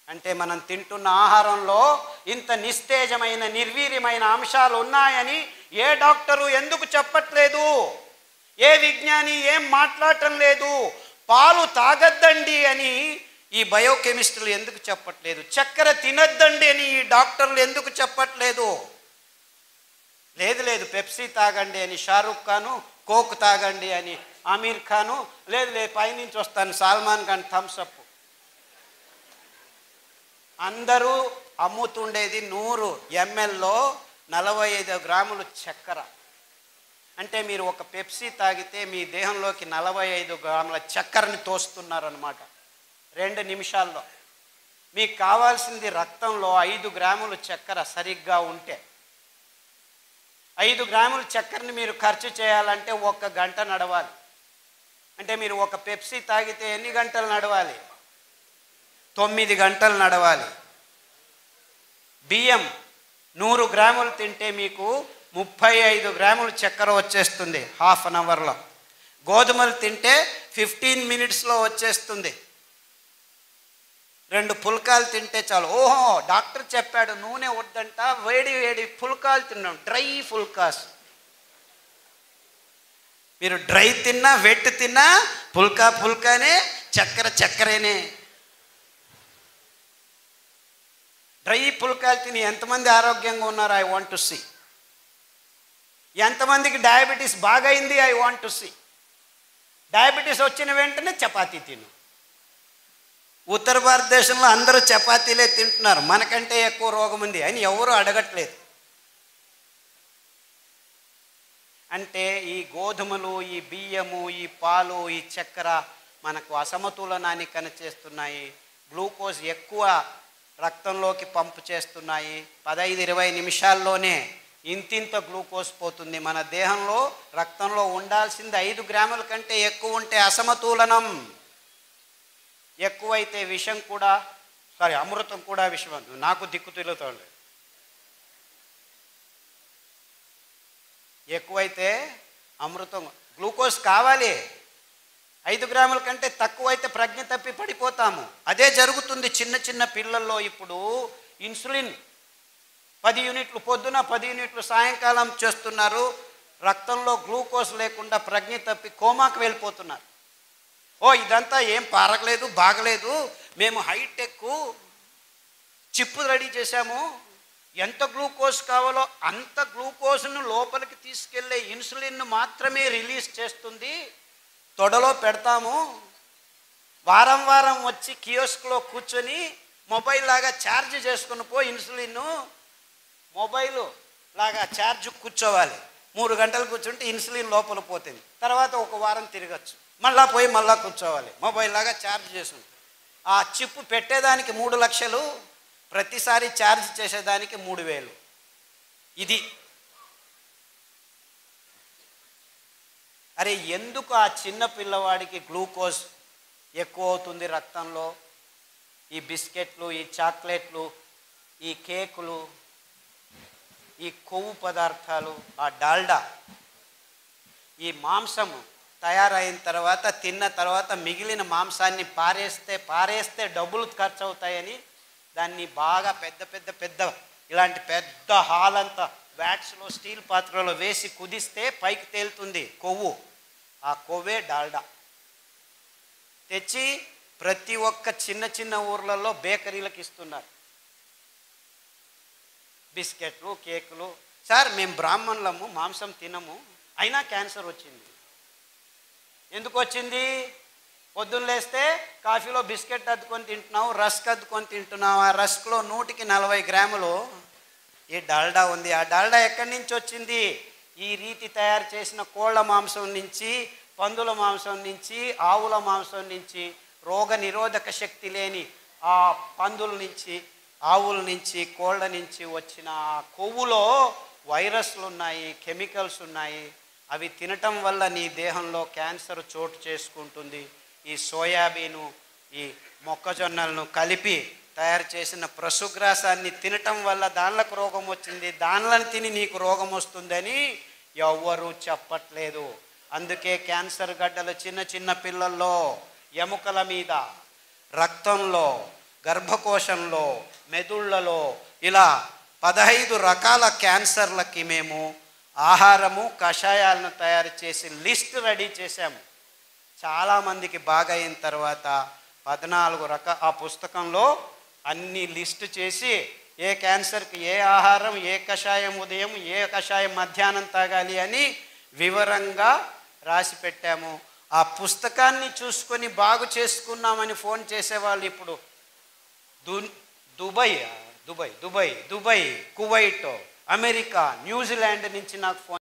అంటే మనం తింటున్న ఆహారంలో ఇంత నిస్తేజమైన నిర్వీర్యమైన అంశాలు ఉన్నాయని ఏ డాక్టరు ఎందుకు చెప్పట్లేదు ఏ విజ్ఞాని ఏం మాట్లాడటం లేదు పాలు తాగద్దండి అని ఈ బయోకెమిస్టులు ఎందుకు చెప్పట్లేదు చక్కెర తినద్దండి అని ఈ డాక్టర్లు ఎందుకు చెప్పట్లేదు లేదు లేదు పెప్సీ తాగండి అని షారుఖ్ ఖాను కోక్ తాగండి అని ఆమీర్ ఖాను లేదు లేదు పైనుంచి వస్తాను సల్మాన్ ఖాన్ థమ్స్అప్ అందరూ అమ్ముతుండేది నూరు ఎంఎల్లో నలభై ఐదు గ్రాములు చక్కెర అంటే మీరు ఒక పెప్సీ తాగితే మీ దేహంలోకి నలభై ఐదు గ్రాముల చక్కెరని తోస్తున్నారనమాట రెండు నిమిషాల్లో మీకు కావాల్సింది రక్తంలో ఐదు గ్రాములు చక్కెర సరిగ్గా ఉంటే ఐదు గ్రాముల చక్కెరని మీరు ఖర్చు చేయాలంటే ఒక్క గంట నడవాలి అంటే మీరు ఒక పెప్సీ తాగితే ఎన్ని గంటలు నడవాలి తొమ్మిది గంటలు నడవాలి బియ్యం నూరు గ్రాములు తింటే మీకు ముప్పై ఐదు గ్రాములు చక్కెర వచ్చేస్తుంది హాఫ్ అన్ అవర్లో గోధుమలు తింటే ఫిఫ్టీన్ మినిట్స్లో వచ్చేస్తుంది రెండు పుల్కాలు తింటే చాలు ఓహో డాక్టర్ చెప్పాడు నూనె వద్దంట వేడి వేడి పుల్కాలు తిన్నాం డ్రై పుల్కాస్ మీరు డ్రై తిన్నా వెట్ తిన్నా పుల్కా పుల్కానే చక్కెర చక్కెరేనే డ్రై పుల్కాలు తిని ఎంతమంది ఆరోగ్యంగా ఉన్నారు ఐ వాంట్ టు సీ ఎంతమందికి డయాబెటీస్ బాగైంది I want to see diabetes వచ్చిన వెంటనే చపాతీ తిను ఉత్తర భారతదేశంలో అందరూ చపాతీలే తింటున్నారు మనకంటే ఎక్కువ రోగం ఉంది అని ఎవరు అడగట్లేదు అంటే ఈ గోధుమలు ఈ బియ్యము ఈ పాలు ఈ చక్కెర మనకు అసమతులనాన్ని కనిచేస్తున్నాయి గ్లూకోజ్ ఎక్కువ రక్తంలోకి పంపు చేస్తున్నాయి పదహైదు ఇరవై నిమిషాల్లోనే ఇంతింత గ్లూకోజ్ పోతుంది మన దేహంలో రక్తంలో ఉండాల్సింది ఐదు గ్రాముల కంటే ఎక్కువ ఉంటే అసమతులనం ఎక్కువైతే విషం కూడా సారీ అమృతం కూడా విషం నాకు దిక్కు తిరుగుతుంది ఎక్కువైతే అమృతం గ్లూకోజ్ కావాలి ఐదు గ్రాముల కంటే తక్కువైతే ప్రజ్ఞ తప్పి పడిపోతాము అదే జరుగుతుంది చిన్న చిన్న పిల్లల్లో ఇప్పుడు ఇన్సులిన్ పది యూనిట్లు పొద్దున పది యూనిట్లు సాయంకాలం చేస్తున్నారు రక్తంలో గ్లూకోజ్ లేకుండా ప్రజ్ఞ తప్పి కోమాకు వెళ్ళిపోతున్నారు ఓ ఇదంతా ఏం పారగలేదు బాగలేదు మేము హైటెక్ చిప్పు రెడీ చేశాము ఎంత గ్లూకోజ్ కావాలో అంత గ్లూకోజ్ను లోపలికి తీసుకెళ్లే ఇన్సులిన్ను మాత్రమే రిలీజ్ చేస్తుంది తొడలో పెడతాము వారం వారం వచ్చి కియోస్క్లో కూర్చొని మొబైల్ లాగా ఛార్జ్ చేసుకుని పో ఇన్సులిన్ మొబైల్ లాగా ఛార్జ్ కూర్చోవాలి మూడు గంటలు కూర్చుంటే ఇన్సులిన్ లోపల పోతుంది తర్వాత ఒక వారం తిరగచ్చు మళ్ళా పోయి మళ్ళా కూర్చోవాలి మొబైల్ లాగా ఛార్జ్ చేసుకుంది ఆ చిప్పు పెట్టేదానికి మూడు లక్షలు ప్రతిసారి ఛార్జ్ చేసేదానికి మూడు వేలు ఇది అరే ఎందుకు ఆ చిన్న పిల్లవాడికి గ్లూకోజ్ ఎక్కువ అవుతుంది రక్తంలో ఈ బిస్కెట్లు ఈ చాక్లెట్లు ఈ కేకులు ఈ కొవ్వు పదార్థాలు ఆ డాల్డా ఈ మాంసము తయారైన తర్వాత తిన్న తర్వాత మిగిలిన మాంసాన్ని పారేస్తే పారేస్తే డబ్బులు ఖర్చు అవుతాయని దాన్ని బాగా పెద్ద పెద్ద పెద్ద ఇలాంటి పెద్ద హాల్ అంతా వ్యాట్స్లో స్టీల్ పాత్రలో వేసి కుదిస్తే పైకి తేలుతుంది కొవ్వు ఆ కొవ్వే డాల్డా తెచ్చి ప్రతి ఒక్క చిన్న చిన్న ఊర్లలో బేకరీలకు ఇస్తున్నారు బిస్కెట్లు కేకులు సార్ మేము బ్రాహ్మణులము మాంసం తినము అయినా క్యాన్సర్ వచ్చింది ఎందుకు వచ్చింది పొద్దున్న లేస్తే కాఫీలో బిస్కెట్ అద్దుకొని తింటున్నావు రస్క్ అద్దుకొని తింటున్నావు ఆ రస్క్లో నూటికి నలభై గ్రాములు ఈ డాల్డా ఉంది ఆ డాల్డా ఎక్కడి నుంచి వచ్చింది ఈ రీతి తయారు చేసిన కోళ్ళ మాంసం నుంచి పందుల మాంసం నుంచి ఆవుల మాంసం నుంచి రోగ నిరోధక శక్తి లేని ఆ పందుల నుంచి ఆవుల నుంచి కోళ్ళ నుంచి వచ్చిన ఆ కొవ్వులో వైరస్లు ఉన్నాయి కెమికల్స్ ఉన్నాయి అవి తినటం వల్ల నీ దేహంలో క్యాన్సర్ చోటు చేసుకుంటుంది ఈ సోయాబీను ఈ మొక్కజొన్నలను కలిపి తయారు చేసిన ప్రసుగ్రాసాన్ని తినటం వల్ల దానిలకు రోగం వచ్చింది దానిలను తిని నీకు రోగం వస్తుందని ఎవ్వరూ చెప్పట్లేదు అందుకే క్యాన్సర్ గడ్డలు చిన్న చిన్న పిల్లల్లో ఎముకల మీద రక్తంలో గర్భకోశంలో మెదుళ్లలో ఇలా పదహైదు రకాల క్యాన్సర్లకి మేము ఆహారము కషాయాలను తయారు చేసి లిస్ట్ రెడీ చేశాము చాలామందికి బాగా అయిన తర్వాత పద్నాలుగు రక ఆ పుస్తకంలో అన్ని లిస్ట్ చేసి ఏ క్యాన్సర్కి ఏ ఆహారం ఏ కషాయం ఉదయం ఏ కషాయం మధ్యాహ్నం తాగాలి అని వివరంగా రాసి పెట్టాము ఆ పుస్తకాన్ని చూసుకొని బాగు చేసుకున్నామని ఫోన్ చేసేవాళ్ళు ఇప్పుడు దు Dubai Dubai Dubai Dubai Kuwait America New Zealand నుంచి నాకు ఫోన్